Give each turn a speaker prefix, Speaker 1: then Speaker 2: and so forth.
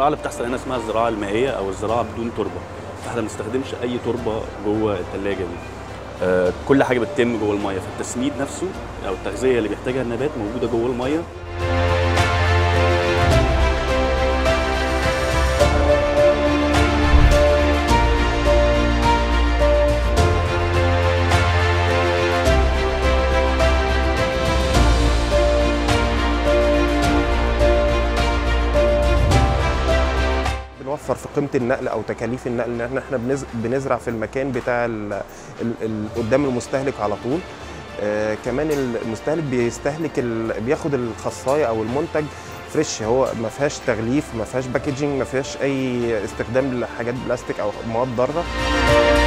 Speaker 1: الزراعه اللي بتحصل هنا اسمها الزراعه المائيه او الزراعه بدون تربه فاحنا ما بنستخدمش اي تربه جوه الثلاجه دي آه، كل حاجه بتتم جوه الميه فالتسميد نفسه او التغذيه اللي بيحتاجها النبات موجوده جوه الميه
Speaker 2: بنوفر في قيمه النقل او تكاليف النقل ان احنا بنز- بنزرع في المكان بتاع ال ال ال قدام المستهلك على طول آه كمان المستهلك بيستهلك ال بياخد الخصايه او المنتج فريش هو ما فيهاش تغليف ما فيهاش باكجينج ما فيهاش اي استخدام لحاجات بلاستيك او مواد ضاره